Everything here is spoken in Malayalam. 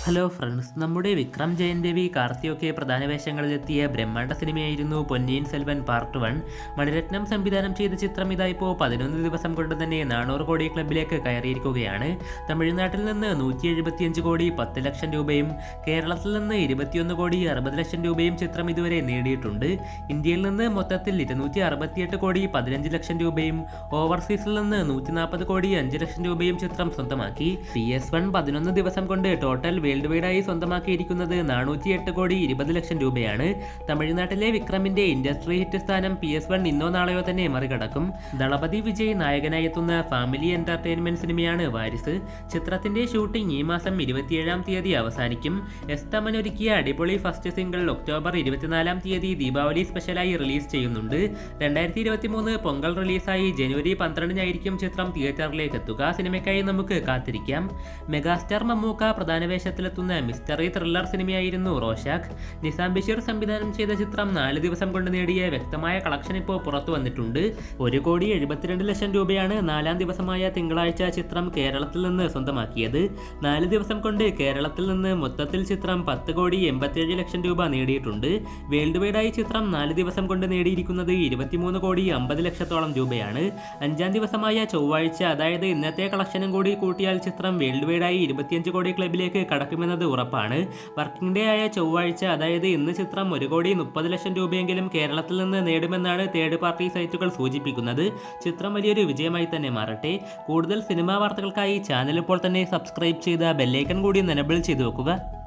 ഹലോ ഫ്രണ്ട്സ് നമ്മുടെ വിക്രം ജയൻ രവി കാർത്തിയൊക്കെ പ്രധാന വേഷങ്ങളിലെത്തിയ ബ്രഹ്മാണ്ഡ സിനിമയായിരുന്നു പൊന്നിയിൻ സെൽവൻ പാർട്ട് വൺ മണിരത്നം സംവിധാനം ചെയ്ത ചിത്രം ഇതായിപ്പോൾ പതിനൊന്ന് ദിവസം കൊണ്ട് തന്നെ നാനൂറ് കോടി ക്ലബിലേക്ക് കയറിയിരിക്കുകയാണ് തമിഴ്നാട്ടിൽ നിന്ന് നൂറ്റി എഴുപത്തിയഞ്ച് കോടി പത്ത് ലക്ഷം രൂപയും കേരളത്തിൽ നിന്ന് ഇരുപത്തിയൊന്ന് കോടി അറുപത് ലക്ഷം രൂപയും ചിത്രം ഇതുവരെ നേടിയിട്ടുണ്ട് ഇന്ത്യയിൽ നിന്ന് മൊത്തത്തിൽ ഇരുന്നൂറ്റി അറുപത്തിയെട്ട് കോടി പതിനഞ്ച് ലക്ഷം രൂപയും ഓവർസീസിൽ നിന്ന് നൂറ്റി നാൽപ്പത് കോടി അഞ്ച് ലക്ഷം രൂപയും ചിത്രം സ്വന്തമാക്കി പി എസ് വൺ പതിനൊന്ന് ദിവസം കൊണ്ട് ടോട്ടൽ വേൾഡ് വൈഡായി സ്വന്തമാക്കിയിരിക്കുന്നത് നാനൂറ്റി എട്ട് കോടി ഇരുപത് ലക്ഷം രൂപയാണ് തമിഴ്നാട്ടിലെ വിക്രമിന്റെ ഇൻഡസ്ട്രി ഹിറ്റ് സ്ഥാനം പി എസ് വൺ ഇന്നോ നാളെയോ തന്നെ മറികടക്കും ദളപതി വിജയ് നായകനായി എത്തുന്ന ഫാമിലി എന്റർടൈൻമെന്റ് സിനിമയാണ് വാരിസ് ചിത്രത്തിന്റെ ഷൂട്ടിംഗ് ഈ മാസം ഇരുപത്തിയേഴാം തീയതി അവസാനിക്കും എസ് തമൻ ഒരുക്കിയ അടിപൊളി ഫസ്റ്റ് സിംഗിൾ ഒക്ടോബർ ഇരുപത്തിനാലാം തീയതി ദീപാവലി സ്പെഷ്യലായി റിലീസ് ചെയ്യുന്നുണ്ട് രണ്ടായിരത്തി ഇരുപത്തി മൂന്ന് പൊങ്കൽ റിലീസായി ജനുവരി പന്ത്രണ്ടിനായിരിക്കും ചിത്രം തിയേറ്ററിലേക്ക് എത്തുക സിനിമയ്ക്കായി നമുക്ക് കാത്തിരിക്കാം മെഗാസ്റ്റാർ മമ്മൂക്ക പ്രധാന വേഷത്തിലെത്തുന്ന മിസ്റ്ററി ത്രില്ലർ സിനിമയായിരുന്നു റോഷാക്ക് നിസാം ബഷീർ സംവിധാനം ചെയ്ത ചിത്രം നാല് ദിവസം കൊണ്ട് നേടിയ വ്യക്തമായ കളക്ഷൻ ഇപ്പോൾ പുറത്തു വന്നിട്ടുണ്ട് ഒരു കോടി എഴുപത്തിരണ്ട് ലക്ഷം രൂപയാണ് നാലാം ദിവസമായ തിങ്കളാഴ്ച ചിത്രം കേരളത്തിൽ നിന്ന് സ്വന്തമാക്കിയത് നാല് ദിവസം കൊണ്ട് കേരളത്തിൽ നിന്ന് മൊത്തത്തിൽ ചിത്രം പത്ത് കോടി എൺപത്തിയേഴ് ലക്ഷം രൂപ നേടിയിട്ടുണ്ട് വേൾഡ് വൈഡായി ചിത്രം നാല് ദിവസം കൊണ്ട് നേടിയിരിക്കുന്നത് ഇരുപത്തിമൂന്ന് കോടി അമ്പത് ലക്ഷത്തോളം രൂപയാണ് അഞ്ചാം ദിവസമായ ചൊവ്വാഴ്ച അതായത് ഇന്നത്തെ കളക്ഷനും കൂടി കൂട്ടിയാൽ ചിത്രം വേൾഡ് വൈഡായി ഇരുപത്തിയഞ്ച് കോടി ക്ലബിലേക്ക് കടക്കുമെന്നത് ഉറപ്പാണ് വർക്കിംഗ് ഡേ ആയ ചൊവ്വാഴ്ച അതായത് ഇന്ന് ചിത്രം ഒരു കോടി മുപ്പത് ലക്ഷം രൂപയെങ്കിലും കേരളത്തിൽ നിന്ന് നേടുമെന്നാണ് തേർഡ് പാർട്ടി സൈറ്റുകൾ സൂചിപ്പിക്കുന്നത് ചിത്രം വലിയൊരു വിജയമായി തന്നെ മാറട്ടെ കൂടുതൽ സിനിമാ വാർത്തകൾക്കായി ചാനൽ ഇപ്പോൾ തന്നെ സബ്സ്ക്രൈബ് ചെയ്ത ബെല്ലൈക്കൺ കൂടി എനബിൾ ചെയ്തു വെക്കുക